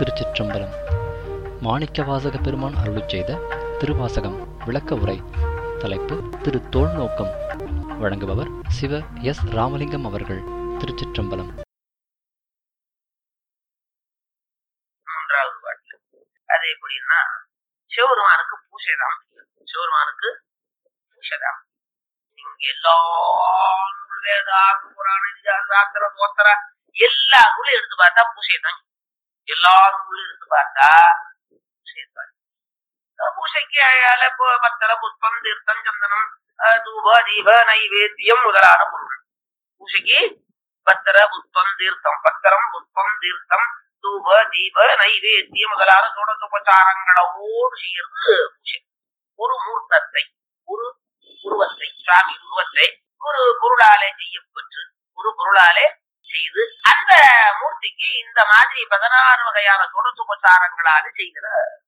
திருச்சிற்றம்பலம் மாணிக்கவாசக பெருமான் அருளிச் செய்த திருவாசகம் விளக்க உரை தலைப்பு திரு தோல்நோக்கம் வழங்குபவர் சிவ எஸ் ராமலிங்கம் அவர்கள் திருச்சிற்றம்பலம் மூன்றாவது பாட்டுல அது எப்படின்னா சிவருமானுக்கு பூசை தான் சிவருமானுக்கு பூசை தான் நீங்க எல்லா நூல் வேதாகம் புராண இதிகாச சாஸ்திர தோத்திர எல்லா நூலும் எடுத்து பார்த்தா பூசை தான் எல்லா நூலும் எடுத்து பார்த்தா பூசை தான் அஹ் பூசைக்கு அயால இப்போ பத்திர புஷ்பம் தீர்த்தம் சந்தனம் அஹ் தூப தீப நைவேத்தியம் முதலான பொருள் பூசைக்கு பத்திர புஷ்பம் தீர்த்தம் பத்திரம் புஷ்பம் தீர்த்தம் தூப தீப நைவேத்திய முதலான சோடசோபச்சாரங்களோடு செய்யறது பூஜை ஒரு மூர்த்தத்தை ஒரு உருவத்தை சுவாமி உருவத்தை ஒரு பொருளாலே செய்யப்பட்டு ஒரு பொருளாலே செய்து அந்த மூர்த்திக்கு இந்த மாதிரி பதினாறு வகையான சோடசோபச்சாரங்களால செய்கிற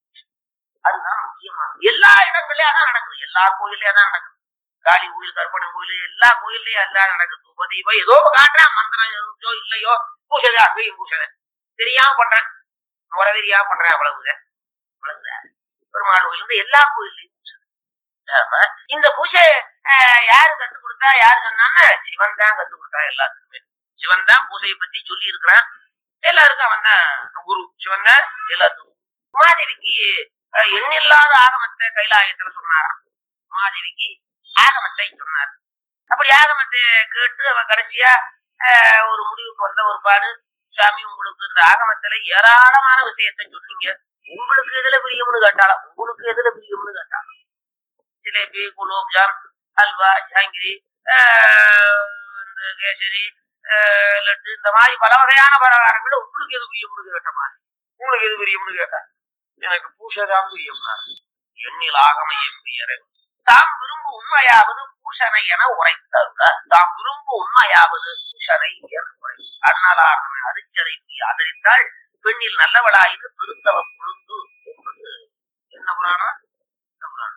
அதுதான் முக்கியமானது எல்லா இடங்களையும் அதான் நடக்குது எல்லா கோயிலையும் அதான் நடக்குது காளி கோயில் கற்பனை கோயில் எல்லா கோயில்லையும் எல்லாம் நடக்குது உபதீபம் ஏதோ காட்டுறான் மந்திரம் இருந்துச்சோ இல்லையோ பூஜை அங்கேயும் பூஜை தெரியாம பண்றேன் முறை தெரியாம பண்றேன் அவ்வளவுதான் அவ்வளவுதான் பெருமாள் கோயில் வந்து எல்லா கோயில்லையும் பூஜை. ஆமா. இந்த பூஜை ஆஹ், யாரு கத்து கொடுத்தா யாரு சொன்னான்னா சிவன் தான் கத்து கொடுத்தா எல்லாத்துக்குமே சிவன் தான் பூஜையை பத்தி சொல்லி இருக்கிறான் எல்லாருக்கும் அவன் தான் குரு சிவன் தான் எல்லாத்துக்கும் உமாதேவிக்கு ஆஹ், எண்ணில்லாத ஆகமத்தை கைலாயத்துல சொன்னாராம் உமாதேவிக்கு ஆகமத்தை சொன்னார் அப்படி ஆகமத்தை கேட்டு அவன் கடைசியா ஆஹ், ஒரு முடிவுக்கு வந்த ஒரு பாடு சாமி உங்களுக்கு இந்த ஆகமத்துல ஏராளமான விஷயத்தை சொன்னீங்க உங்களுக்கு எதுல பிரியம்னு கேட்டாலும் உங்களுக்கு எதுல பிரியம்னு கேட்டாலும் ஜிலேபி குலோப்ஜாம் அல்வா ஜாங்கிரி ஆஹ், இந்த கேசரி ஆஹ், லட்டு இந்த மாதிரி பல வகையான பலகாரங்கள் உங்களுக்கு எது பிரியம்னு கேட்ட மாதிரி உங்களுக்கு எது பிரியம்னு கேட்டா எனக்கு பூஷதான் பிரியம்னா எண்ணில் ஆகம எம்பியரை தாம் விரும்பும் உண்மையாவது பூஷனை என உரைத்தார் தாம் விரும்பும் உண்மையாவது பூஷனை என உரை அண்ணலாரனை அரிச்சரை ஆதரித்தால் பெண்ணில் நல்லவளாயிரு திருத்தவ பொழுந்து என்பது என்ன புராணம் என்ன புராணம்?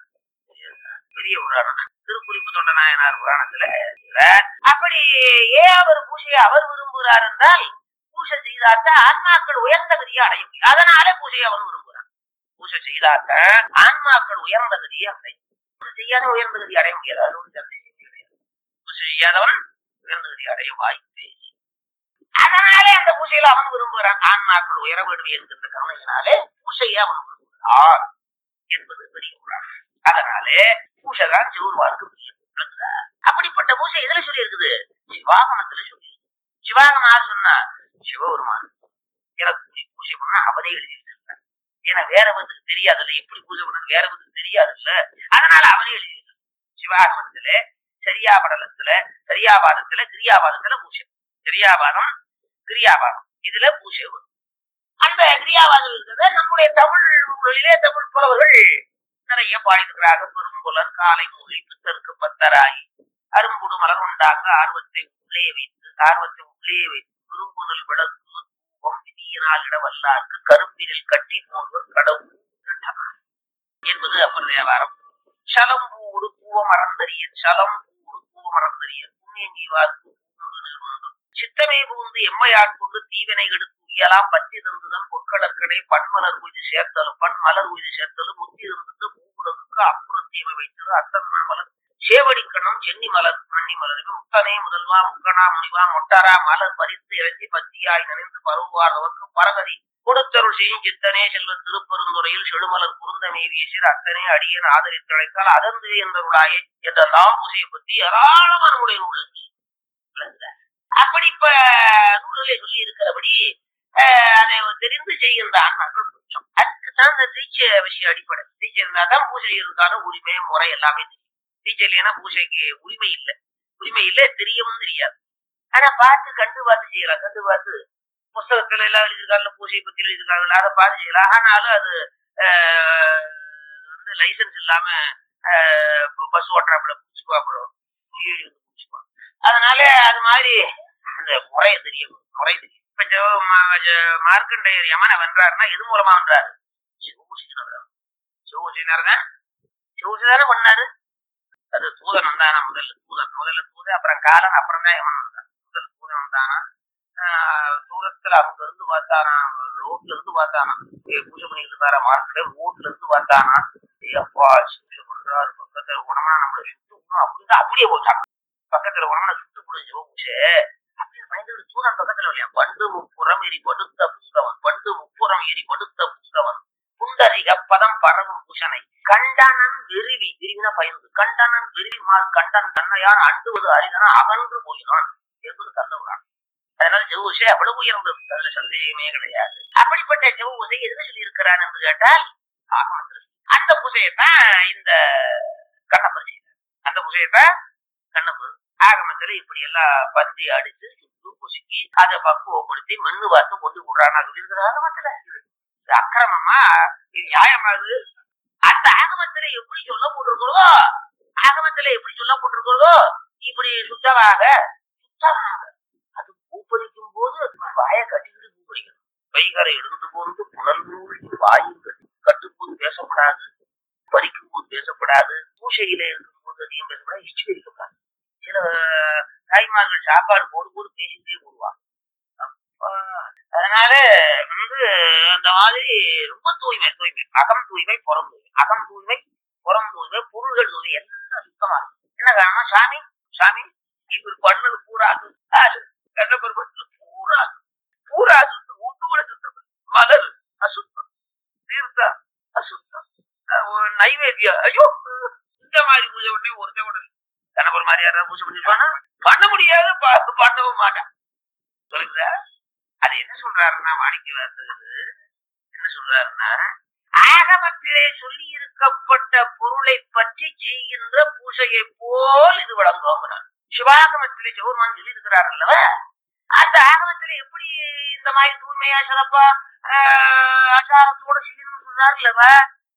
பெரிய புராணம் திருக்குறிப்பு தொண்ட நாயனார் புராணத்துல அப்படி ஏன் அவர் பூஜையை அவர் விரும்புகிறார் என்றால் பூஜை செய்தாக்க ஆன்மாக்கள் உயர்ந்த கதியை அடைய முடியும் அதனால பூஜையை அவர் விரும்புகிறார் பூஜை செய்தாக்க ஆன்மாக்கள் உயர்ந்த கதியை அடையும் பூஜை செய்யாத உயர்ந்த கதி அடைய முடியாது அது ஒரு சந்தேகமே கிடையாது பூஜை செய்யாதவன் உயர்ந்த கதி அடைய வாய்ப்பே இல்லை. அதனாலே அந்த பூஜையில அவன் விரும்புகிறான் ஆன்மாக்கள் உயர வேண்டும் என்கின்ற கருணையினாலே பூஜையை அவன் விரும்புகிறான் என்பது பெரிய புராணம் அதனாலே பூஜை தான் சிவருவாருக்கு பிரியம் விளங்குதா? அப்படிப்பட்ட பூஜை எதுல சொல்லி இருக்குது சிவாகமத்துல சொல்லி இருக்கு சிவாகமம் யார் சொன்னா சிவபெருமான் எனக்கு இப்படி பூஜை பண்ணா அவனே எழுதி வச்சிருக்கான் ஏன்னா வேற வந்து தெரியாதுல்ல எப்படி பூஜை பண்ணணும் வேற வந்து தெரியாதுல்ல அதனால அவனே எழுதி வச்சிருக்கான் சிவாகமத்துல சரியாபடலத்துல சரியாபாதத்துல கிரியாபாதத்துல பூஜை சரியாபாதம் கிரியாபாதம் இதுல பூஜை வரும் அந்த கிரியாபாதம் இருக்கிறத நம்முடைய தமிழ் மொழியிலே தமிழ் புலவர்கள் நிறைய பாடியிருக்கிறாங்க பெரும்புலர் காலை மொழி பித்தருக்கு பத்தராகி அரும்புடு மலர் உண்டாங்க ஆர்வத்தை உள்ளே வைத்து ஆர்வத்தை உள்ளே வைத்து விரும்புதல் விளக்கு தூபம் விதியினால் இட வல்லார்க்கு கரும்பினில் கட்டி போல்வர் கடவுள் கண்டனர் என்பது அப்பர் தேவாரம் சலம்பூ உடுப்புவ மறந்தறியன் சலம்பூ உடுப்புவ மறந்தறியன் புண்ணியங்கி வாக்கு பூண்டு நிறுவந்து சித்தமே புகுந்து எம்மையாட் கொண்டு தீவினை எடுத்து உயலாம் பத்தி தந்துதன் பொற்களற்கடை பன்மலர் உய்து சேர்த்தலும் பன் மலர் உய்து சேர்த்தலும் முத்தி இருந்தது பூவுலகுக்கு அப்புறத்தீமை வைத்தது அத்தன் மலர் சேவடிக்கணும் சென்னி மலர் மன்னி மலர் முத்தனே முதல்வா முக்கனா முனிவா மொட்டாரா மலர் பறித்து இறங்கி பத்தியாய் நினைந்து பருவார்தவர்க்கு பரகதி கொடுத்தருள் செய்யும் சித்தனே செல்வ திருப்பெருந்துறையில் செழுமலர் குருந்தமே வீசில் அத்தனை அடியன் ஆதரித்தழைத்தால் அதந்து என்றருளாயே என்றெல்லாம் பூசையை பற்றி ஏராளமான நம்முடைய நூல் இருக்கு. விளங்குதா? அப்படி இப்ப நூல்களை சொல்லி இருக்கிறபடி ஆஹ், அதை தெரிந்து செய்கின்ற ஆன்மாக்கள் கொஞ்சம் அதுக்குதான் இந்த தீட்சை விஷயம் அடிப்படை தீட்சை இருந்தாதான் பூஜை செய்யறதுக்கான உரிமை முறை எல்லாமே தெரியும் தீட்சை இல்லைன்னா பூஜைக்கு உரிமை இல்லை உரிமை இல்லை தெரியவும் தெரியாது ஆனா பார்த்து கண்டு பார்த்து செய்யலாம் கண்டு பார்த்து புஸ்தகத்துல எல்லாம் எழுதியிருக்காங்க பூஜை பத்தி எழுதியிருக்காங்க அதை பார்த்து செய்யலாம் ஆனாலும் அது ஆஹ், வந்து லைசன்ஸ் இல்லாம பஸ் ஓட்டுறாப்புல புடிச்சுக்குவா அப்புறம் சிஐடி வந்து புடிச்சுக்குவா அதனால அது மாதிரி அந்த முறை தெரியும் முறை தெரியும் இப்ப ஜெவ- மா- ஜெ- மார்க்கண்டேயர் யமனை வென்றாருன்னா எது மூலமா வென்றாரு சிவபூஷினார் சிவபூஷினாருங்க சிவபூஷி தானே பண்ணாரு அது தூதன் வந்தானா முதல்ல தூதன் முதல்ல தூதன் அப்புறம் காலன் அப்புறம் தான் யமன் வந்தான் முதல்ல தூதன் வந்தானா ஆஹ் தூரத்துல அவங்க இருந்து பார்த்தானா ரோட்ல இருந்து பார்த்தானா ஏ, பூஜை பண்ணிட்டு இருந்தாரா மார்க்கெட் ரோட்ல இருந்து பார்த்தானா ஏய் அப்பா பூஜை பண்றாரு பக்கத்துல உடம்புனா நம்மள சுட்டு விடும் அப்படின்னு அப்படியே போட்டான் பக்கத்துல உடம்புன சுட்டு விடும் சிவபூஷே அப்படின்னு பயந்துட்டு தூரம் பக்கத்துல இல்லையா பண்டு முப்புறம் எரி படுத்த புங்கவன் பண்டு முப்புறம் எரி படுத்த புங்கவன் புண்டரிக பதம் பரவும் பூஷனை கண்டனன் வெறிவி விரிவினா பயந்து கண்டனன் வெறிவி மாறு கண்டன் தன்னையான் அண்டுவது அரிதன அகன்று போயினான் என்பது கந்தபுரான் அதனால ஜெவுசே அவ்வளவு உயர்ந்தது அதுல சந்தேகமே கிடையாது அப்படிப்பட்ட ஜெவுசை எதுக்கு சொல்லி இருக்கிறான் என்று கேட்டால் ஆகமத்தில் அந்த பூஜையத்தான் இந்த கண்ணப்பர் செய்தார் அந்த பூஜையத்தான் கண்ணப்பர் ஆகமத்துல இப்படி எல்லாம் பந்தி அடிச்சு சுட்டு பொசுக்கி அதை பக்குவப்படுத்தி மண்ணு பார்த்து கொண்டு விடுறான் அது இருக்கிற ஆகமத்துல இது அக்கிரமமா இது நியாயமா இது அந்த ஆகமத்துல எப்படி சொல்லப்பட்டிருக்கிறதோ ஆகமத்துல எப்படி சொல்லப்பட்டிருக்கிறதோ இப்படி சுத்தமாக சுத்தமாக அது பூப்பறிக்கும் போது வாயை கட்டிக்கிட்டு பூப்பறிக்கணும் வைகரை எழுந்து போந்து புனர்நூல் வாயும் கட்டி கட்டும்போது பேசப்படாது பறிக்கும் போது பேசப்படாது பூசையில இருக்கும்போது அதிகம் பேசப்படாது இஷ்டி வைக்கப்படாது சில தாய்மார்கள் சாப்பாடு போடும்போது பேசிக்கிட்டே போடுவாங்க அப்பா, அதனால வந்து அந்த மாதிரி ரொம்ப தூய்மை தூய்மை அகம் தூய்மை புறம் தூய்மை அகம் தூய்மை புறம் தூய்மை பொருள்கள் தூய்மை எல்லாம் சுத்தமா இருக்கும் என்ன காரணம் சாமி சாமி இவர் பண்ணது பூரா அது கண்ணபெருமத்துல பூரா பூரா சுத்தம் ஒண்ணு கூட சுத்தம் மலர் அசுத்தம் தீர்த்தம் அசுத்தம் அஹ் ஒரு நைவேத்தியம் ஐயோ இந்த மாதிரி பூஜை பண்ணி ஒருத்தன் கூட கணவர் மாதிரி யாராவது பூஜை பண்ணிருப்பானா பண்ண முடியாது ப- பண்ணவும் மாட்டான் சொல்லுங்க அது என்ன சொல்றாருன்னா மாணிக்கவாசகர் என்ன சொல்றாருன்னா ஆகமத்திலே சொல்லி இருக்கப்பட்ட பொருளை பற்றி செய்கின்ற பூஜையை போல் இது விளங்குங்கிறார் சிவாகமத்திலே சிவருமான் சொல்லி இருக்கிறார் அல்லவா அந்த ஆகமத்திலே எப்படி இந்த மாதிரி தூய்மையா சிறப்பா ஆஹ், ஆச்சாரத்தோட செய்யணும்னு சொல்றாரு அல்லவா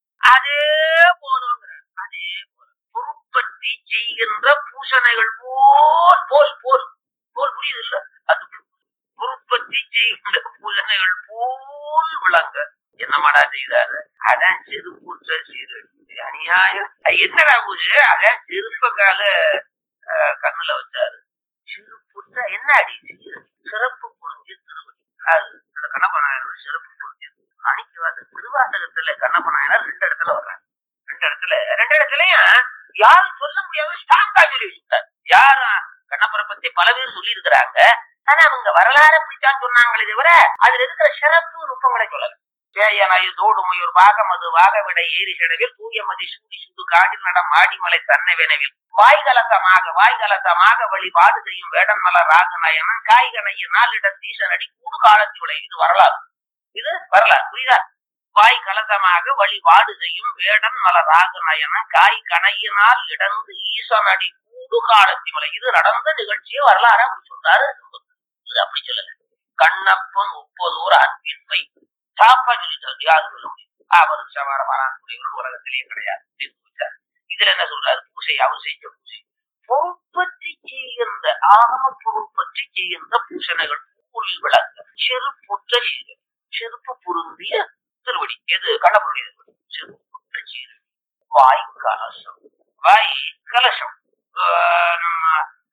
அதே போலங்கிறார் அதே போல பொருட்பற்றி செய்கின்ற பூசணைகள் போல் போல் போல் போல் புரியுது இல்ல அது பொருட்பற்றி செய்கின்ற பூசணைகள் போல் விளங்க என்னமாடா செய்தாரு அதான் செருப்புற்ற சீரடி அநியாயம் அது என்னடா பூஜை அதான் செருப்ப கால ஆஹ், கண்ணுல வச்சாரு செருப்புற்ற என்ன அடி சீரடி சிறப்பு புரிஞ்சு திருவடி அது அந்த கண்ணப்பநாயனர் சிறப்பு புரிஞ்சு மாணிக்கவாத திருவாசகத்துல கண்ணப்பநாயனர் ரெண்டு இடத்துல வர்றாரு ரெண்டு இடத்துல ரெண்டு இடத்துலயும் யாரும் சொல்ல முடியாத ஸ்ட்ராங்கா சொல்லி வச்சுட்டார் யாரும் கண்ணப்பரை பத்தி பல பேர் சொல்லி இருக்கிறாங்க ஆனா அவங்க வரலாறு அப்படித்தான் சொன்னாங்களே தவிர அதுல இருக்கிற சிறப்பு நுட்பங்களை சொல்லல சேயனாயு தோடுமையூர் பாகமது வாகவிடை ஏரி செடவில் தூயமதி சூடி சுடு காடில் நடம் மாடிமலை தன்னைவெனவில் வாய்கலசமாக வாய்கலசமாக வழிபாடு செய்யும் வேடன் மலர் ராகநயனன் காய்கனைய நாளிடம் தீசனடி கூடு காலத்தி விளை இது வரலாறு இது வரலாறு புரியுதா வாய் கலசமாக வழிபாடு செய்யும் வேடன் மலர் ராகநயனன் காய் கணையினால் இடந்து ஈசனடி கூடு காலத்தி மலை இது நடந்த நிகழ்ச்சியை வரலாறு அப்படி சொல்றாரு இது அப்படி சொல்லல கண்ணப்பன் முப்பதோர் அன்பின்மை சாப்பா சொல்லிட்டார் யாரும் சொல்ல முடியும் அவர் சவார வரான் உலகத்திலேயே கிடையாது அப்படின்னு சொல்லிட்டார். இதுல என்ன சொல்றாரு பூசை அவர் செஞ்ச பூசை பொறுப்பற்றி செய்கின்ற ஆகம பொறுப்பற்றி செய்கின்ற பூசணைகள் பூல் விளங்க செருப்புற்ற சீரடி செருப்பு பொருந்திய திருவடி எது கண்ணப்பருடைய திருவடி செருப்புற்ற சீரடி வாய் கலசம் வாய் கலசம் ஆஹ் நம்ம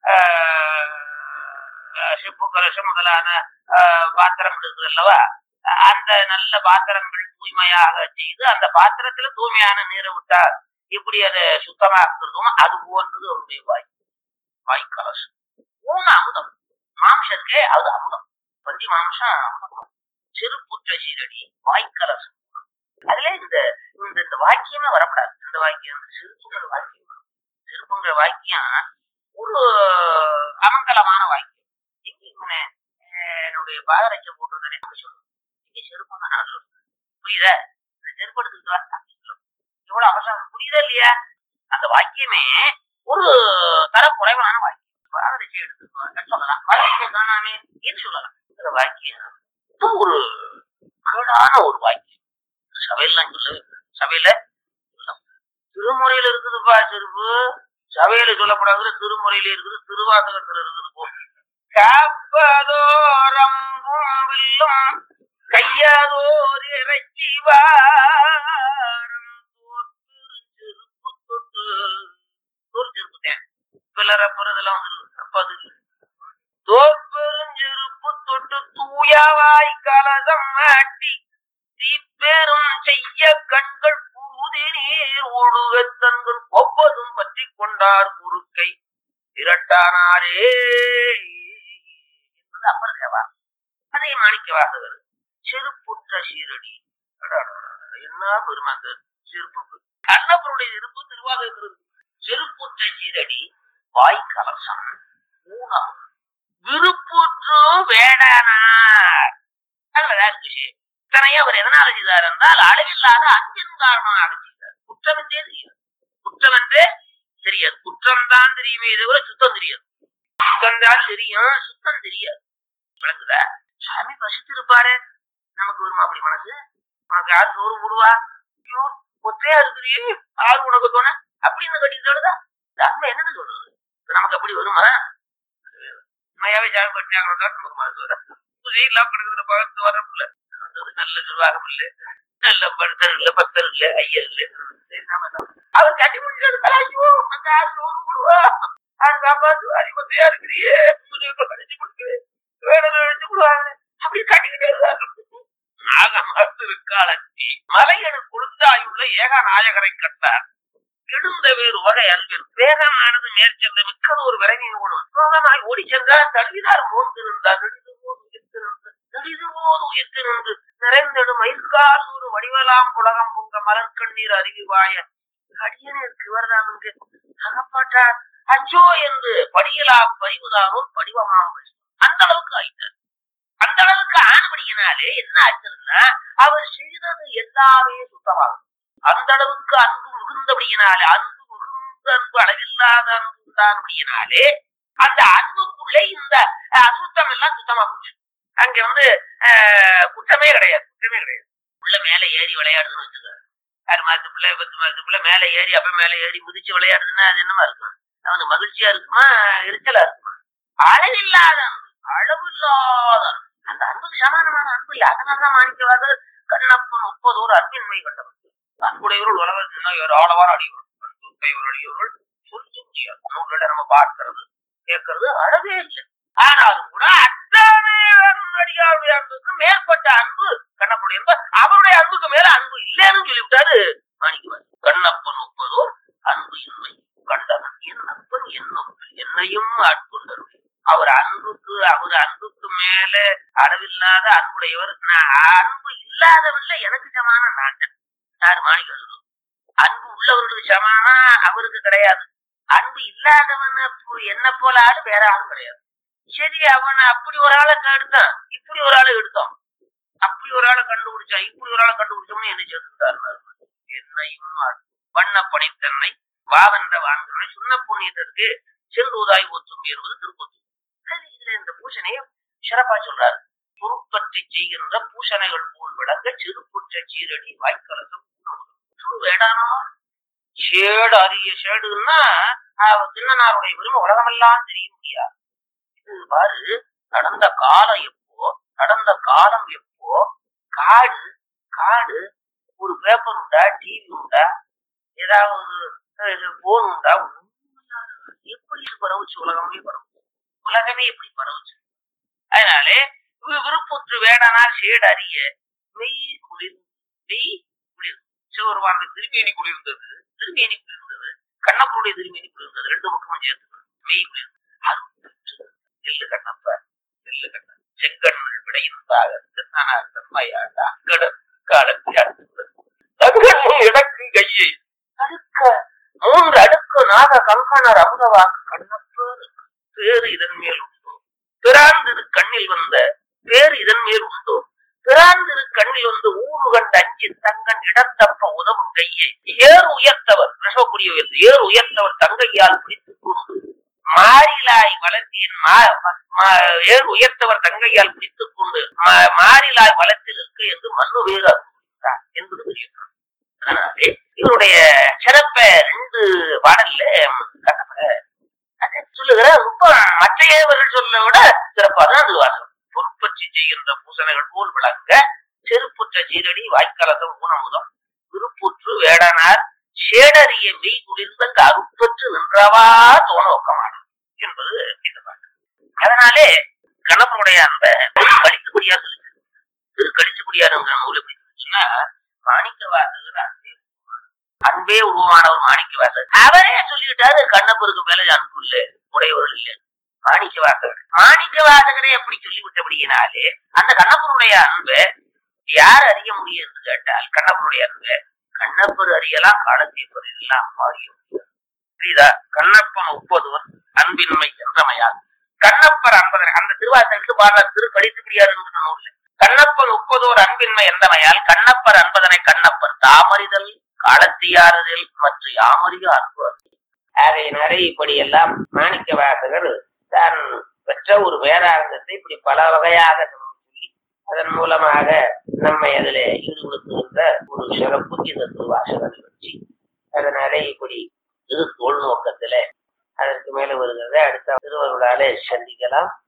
ஆஹ் செப்பு கலசம் முதலான ஆஹ் பாத்திரம் இருக்குது அல்லவா அந்த நல்ல பாத்திரங்கள் தூய்மையாக செய்து அந்த பாத்திரத்துல தூய்மையான நீரை விட்டா எப்படி அதை சுத்தமா இருக்கிறதுமோ அது போன்றது அவருடைய வாய் வாய் கலசம் ஊன அமுதம் மாம்சத்துக்கே அது அமுதம் பந்தி மாம்சம் அமுதம் செருப்புற்ற சீரடி வாய்க்கலசம் அதுல இந்த இந்த இந்த வாக்கியமே வரப்படாது இந்த வாக்கியம் இந்த செருப்புங்கிற வாக்கியம் வரும். செருப்புங்கிற வாக்கியம் ஒரு அமங்கலமான வாக்கியம் எங்க இவனே அஹ், என்னுடைய பாதரட்சை போட்டிருந்தேன் அப்படி சொல்லுவேன் இங்க செருப்பு தான் நான் சொல்லுவேன் புரியுதா இந்த செருப்பு எடுத்துக்கிட்டு வா அப்படின்னு சொல்லுவேன் எவ்வளவு அவசரம் புரியுதா இல்லையா அந்த வாக்கியமே ஒரு தர குறைவான வாக்கியம் பாதரட்சை எடுத்துட்டு வா சொல்லலாம் பாதரட்சை காணாமே இது சொல்லலாம் இந்த வாக்கியம் ரொம்ப ஒரு கேடான ஒரு வாக்கியம் சபையெல்லாம் சொல்லவே கூடாது. சபையில சொல்லலாம். திருமுறையில இருக்குதுப்பா செருப்பு சபையில சொல்லப்படாது திருமுறையில இருக்குது திருவாசகத்துல இருக்குது போ காப்பதோரம்பும் வில்லும் கையாதோர் இறைச்சி வாரம் தோற்பிருஞ்செருப்பு தொட்டு தோல் செருப்பு தேன் பிளறப்புறதெல்லாம் வந்துருக்கு அப்ப அது இல்லை. தோற்பெருஞ்செருப்பு தொட்டு தூயவாய் கலதம் மாட்டி மைய கண்கள் குருதி நீர் ஒழுக தன்கள் ஒவ்வொரும் பற்றி கொண்டார் குறுக்கை இரட்டானாரே என்பது அப்பர் தேவா அதே மாணிக்க வாசகர் செருப்புற்ற சீரடி அடாடாடா, என்ன பெருமை அந்த செருப்புக்கு கண்ணப்பருடைய இருப்பு திருவாதிரு செருப்புற்ற சீரடி வாய் கலசம் ஊனம் விருப்புற்று வேடனார் நல்லதா இருக்கு விஷயம் இத்தனையும் அவர் எதனால செய்தார் என்றால் அளவில்லாத அன்பின் காரணமாக செய்தார் குற்றம் என்றே தெரியாது குற்றம் என்றே தெரியாது குற்றம் தான் தெரியுமே தவிர சுத்தம் தெரியாது சுத்தம் தான் தெரியும் சுத்தம் தெரியாது விளங்குதா சாமி பசித்திருப்பாரு நமக்கு வருமா அப்படி மனசு உனக்கு யார் சோறு போடுவா ஐயோ ஒத்தையா இருக்கிறியே ஆறு உனக்கு தோண அப்படின்னு கட்டிட்டு வருதா இந்த அன்பை என்னன்னு சொல்றது நமக்கு அப்படி வருமா உண்மையாவே சாமி பட்டினாங்க நமக்கு மனசு வர புதையெல்லாம் படுக்கிற பகத்து வர முடியல அது நல்ல நிர்வாகம் இல்லை நல்ல படுத்தர் இல்ல பக்தர் இல்ல ஐயர் இல்ல சரி, நாம என்ன? அவர் கட்டி முடிச்சது கலாய்ச்சோ அந்த ஆறு சோறு போடுவா அது காப்பாத்து அறிவத்தையா இருக்கிறியே உங்களுக்கு கழிச்சு கொடுக்கு வேணும் அழிச்சு விடுவாங்க அப்படி கட்டிக்கிட்டே இருந்தாங்க நாகமத்திருக்காலத்தி மலையனு குழுந்தாயுள்ள ஏக நாயகரை கட்டார் எழுந்த வேறு வகை அன்பில் வேகமானது மேற்சென்ற மிக்கது ஒரு விரைவின் குணம் வேகமாய் ஓடி சென்றார் தழுவினார் மோந்திருந்தார் நெடிது போது உயிர்த்திருந்து நெடிது போது உயிர்த்திருந்து நிறைந்தெடு மயிர்கால் ஒரு வடிவலாம் புலகம் புங்க மலர்கண்ணீர் அருவிவாய அடியனிற்கு இவர்தான் இங்கு அகப்பட்டார் அச்சோ என்று படியலா பறிவுதானோ படிவமாம் பறி. அந்த அளவுக்கு ஆயிட்டார் அந்த அளவுக்கு ஆனபடியினாலே என்ன ஆச்சுன்னா அவர் செய்தது எல்லாமே சுத்தமாகும் அந்த அளவுக்கு அன்பு மிகுந்தபடியினாலே அன்பு மிகுந்த அன்பு அளவில்லாத அன்பு உண்டானபடியினாலே அந்த அன்புக்குள்ளே இந்த அஹ், அசுத்தம் எல்லாம் சுத்தமா போச்சு அங்க வந்து அஹ், குற்றமே கிடையாது குற்றமே கிடையாது உள்ள மேல ஏறி விளையாடுதுன்னு வச்சுக்க ஆறு மாசத்து பிள்ளை பத்து மாசத்து பிள்ளை மேல ஏறி அப்ப மேல ஏறி மிதிச்சு விளையாடுதுன்னா அது என்னமா இருக்கும் அவனுக்கு மகிழ்ச்சியா இருக்குமா எரிச்சலா இருக்குமா அளவில்லாத அன்பு அளவில்லாத அன்பு. அந்த அன்புக்கு சமானமான அன்பு இல்லை அதனாலதான் மாணிக்கவாத கண்ணப்பன் முப்பது ஒரு அன்பின்மை கண்டவர் அன்புடையவர்கள் உலகத்தில் ஏராளமான அடியவர்கள் அன்புடையவர் அடியவர்கள் சொல்லி முடியாது நூல்களை நம்ம பார்க்கிறது கேட்கறது அழகே இல்லை ஆனாலும் கூட அத்தனை அடியாருடைய அன்புக்கு மேற்பட்ட அன்பு கண்ணப்பனுடைய அன்பு அவருடைய அன்புக்கு மேல அன்பு இல்லைன்னு சொல்லிவிட்டாரு மாணிக்கவார் கண்ணப்பன் முப்பதோர் அன்பு இன்மை கண்டவன் என் அப்பன் என்னும் என்னையும் ஆட்கொண்டவர் அவர் அன்புக்கு அவர் அன்புக்கு மேல அளவில்லாத அன்புடையவர் நான் அன்பு இல்லாதவன்ல எனக்கு சமான நான் தான். யார் மாணிக்க சொல்லுவோம் அன்பு உள்ளவர்களுக்கு சமானா அவருக்கு கிடையாது அன்பு இல்லாதவன் அப்போ- என்ன போல ஆளு வேற ஆளும் கிடையாது சரி அவன் அப்படி ஒரு ஆளை எடுத்தான் இப்படி ஒரு ஆளை எடுத்தோம் அப்படி ஒரு ஆளை கண்டுபிடிச்சான் இப்படி ஒரு ஆளை கண்டுபிடிச்சோம்னு என்ன சேர்த்துட்டாரு என்னையும் ஆட்கொண்டார். வண்ண பணித்தன்னை வாவென்ற வான்களை சுண்ண புண்ணியத்திற்கு செந்தூதாய் ஒத்தும் என்பது திருப்பத்தூர் அது இதுல இந்த பூசணையை சிறப்பா சொல்றாரு பொறுப்பற்றி செய்கின்ற பூசணைகள் போல் விளங்க சிறுப்புற்ற சீரடி வாய்க்கலசம் வேடானா ஷேடு அரிய ஷேடுன்னா ஆஹ், திண்ணனாருடைய பெருமை உலகமெல்லாம் தெரிய முடியாது இது பாரு நடந்த காலம் எப்போ நடந்த காலம் எப்போ காடு காடு ஒரு பேப்பர் உண்டா டிவி உண்டா ஏதாவது போன் உண்டா ஒண்ணும் இல்லாத எப்படி இது பரவுச்சு உலகமே பரவுச்சு உலகமே எப்படி பரவுச்சு அதனாலே வி- விருப்புற்று வேடனார் சேடு அறிய மெய் குளிர் மெய் குளிர் சிவருமான திருமேனி குளிர்ந்தது திருமேனி குளிர்ந்தது கண்ணப்பருடைய திருமேனி குளிர்ந்தது ரெண்டு பக்கமும் சேர்த்து மெய் குளிர் அது நெல்லு கண்ணப்ப நெல்லு கண்ண செங்கண்ணல் விடையுந்தாக திருநானார் தன்மையாண்டா அங்கடன் காலத்தில் அடுத்தது தங்கண்ணும் இடக்கும் கையை அடுக்க மூன்று அடுக்கு நாக கங்கணர் அமுதவாக்கு கண்ணப்பேறு பேரு இதன் மேல் உண்டோ பிறாந்திரு கண்ணில் வந்த பேரு இதன் மேல் உண்டோ பிறாந்திரு கண்ணில் வந்து ஊரு கண்ட அஞ்சு தங்கன் இடத்தப்ப உதவும் கையை ஏறு உயர்த்தவர் ரிஷபக்குரிய உயர்த்து ஏறு உயர்த்தவர் தங்கையால் பிடித்துக் கொண்டு மாறிலாய் வளர்த்தியின் மா- மா- ஏறு உயர்த்தவர் தங்கையால் பிடித்துக் கொண்டு மா- மாறிலாய் வளர்த்தில் இருக்க என்று மண்ணு வேறு அருள்கிறார் என்பது தெரியும் அதனாலே இவருடைய சிறப்ப ரெண்டு பாடல்ல கண்ணப்ப அதை சொல்லுகிற ரொம்ப மற்றையவர்கள் சொல்ல விட சிறப்பாக தான் அது வாசகம் பொற்பற்றி செய்கின்ற பூசணைகள் போல் விளங்க செருப்புற்ற சீரடி வாய்க்கலசம் ஊனமுதம் விருப்புற்று வேடனார் சேடறிய மெய் குளிர்ந்த அருப்பற்று நின்றவா தோணோக்கமான என்பது இந்த பாட்டு அதனாலே கணப்பனுடைய அந்த கழித்துக்குடியா சொல்லி திரு கழிச்சுக்குடியாருங்கிற நூல் எப்படி சொன்னா மாணிக்கவாக அன்பே உருவானவர் மாணிக்கவாசகர் அவரே சொல்லிவிட்டாரு கண்ணப்பருக்கு மேல அன்பு இல்ல உடையவர்கள் இல்ல மாணிக்கவாசகர் மாணிக்கவாசகரே எப்படி சொல்லிவிட்டபடியினாலே அந்த கண்ணப்பருடைய அன்பை யார் அறிய முடியும் என்று கேட்டால் கண்ணப்பருடைய அன்பை கண்ணப்பர் அறியலாம் காலத்தீப்பர் எல்லாம் அறிய முடியாது புரியுதா கண்ணப்பன் ஒப்பதுவர் அன்பின்மை என்றமையால் கண்ணப்பர் அன்பதனை அந்த திருவாசகத்துக்கு பாடுற திரு கடித்து முடியாது நூல் கண்ணப்பர் ஒப்பதோர் அன்பின்மை என்றமையால் கண்ணப்பர் அன்பதனை கண்ணப்பர் தாமறிதல் காலத்தியாறுதல் மற்றும் யாமறிய அன்பு ஆகையினாலே இப்படி எல்லாம் மாணிக்க வாசகர் தான் பெற்ற ஒரு வேதாந்தத்தை இப்படி பல வகையாக நமக்கு சொல்லி அதன் மூலமாக நம்மை அதில் ஈடுபடுத்துகின்ற ஒரு சிறப்பு இந்த திருவாசக நிகழ்ச்சி அதனாலே இப்படி திரு தொழில்நோக்கத்துல அதற்கு மேல வருகிறத அடுத்த திருவருளாலே சந்திக்கலாம்